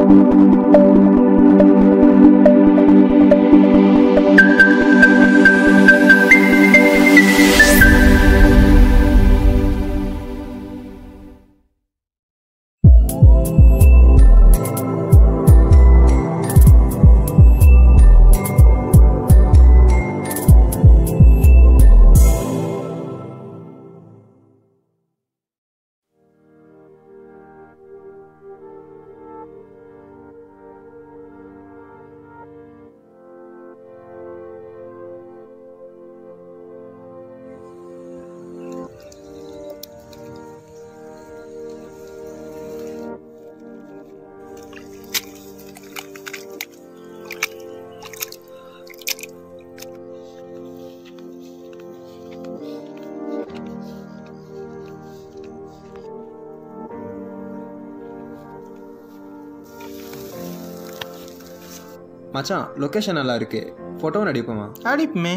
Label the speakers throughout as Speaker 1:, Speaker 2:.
Speaker 1: மச்சான் லொக்கேஷன் நல்லா இருக்கு ஃபோட்டோ நடிப்போமா
Speaker 2: அடிப்புமே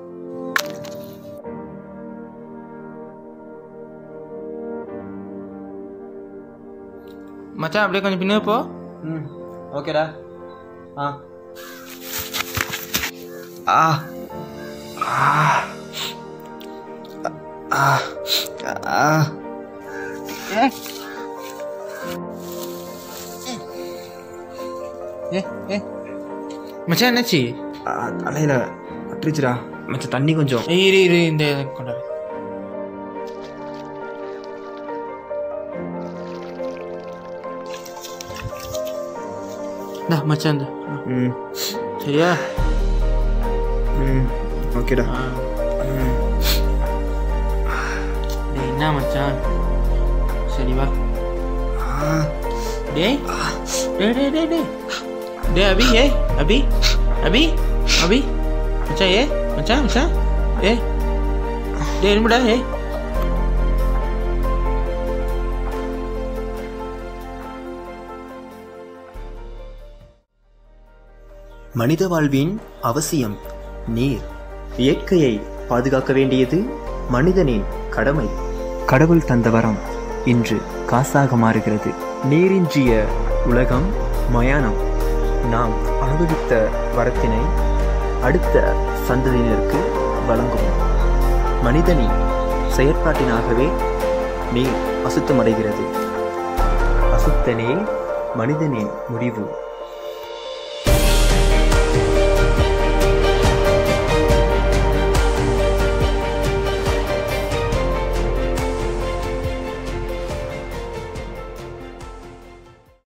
Speaker 2: மச்சான் அப்படியே கொஞ்சம் பின்னாடி போ
Speaker 1: ம் ஓகேடா ஆ ஆ ஆ ஆ
Speaker 2: ஏ ஏ மச்சான் என்னாச்சு
Speaker 1: ஆ, தலையில பட்டுருச்சுடா மச்சான் தண்ணி கொஞ்சம்
Speaker 2: ஏய், இரு இரு இந்த கொண்டாடு இந்தா, மச்சான் இந்த
Speaker 1: ம்
Speaker 2: சரியா
Speaker 1: ம் ஓகேடா
Speaker 2: ஆ. டேய் என்ன மச்சான் சரி வா
Speaker 1: ஆ
Speaker 2: டேய் டேய் டேய் டேய் டேய் டேய் அபி ஏய் அபி அபி அபி மச்சான் ஏ மச்சான் மச்சான் ஏ டேய் இருமுடா ஏய்
Speaker 3: மனித வாழ்வின் அவசியம் நீர் இயற்கையை பாதுகாக்க வேண்டியது மனிதனின் கடமை கடவுள் தந்த வரம் இன்று காசாக மாறுகிறது நீரின்றிய உலகம் மயானம் நாம் அனுபவித்த வரத்தினை அடுத்த சந்ததியினருக்கு வழங்குவோம் மனிதனின் செயற்பாட்டினாகவே நீர் அசுத்தமடைகிறது அசுத்த நீர் மனிதனின் முடிவு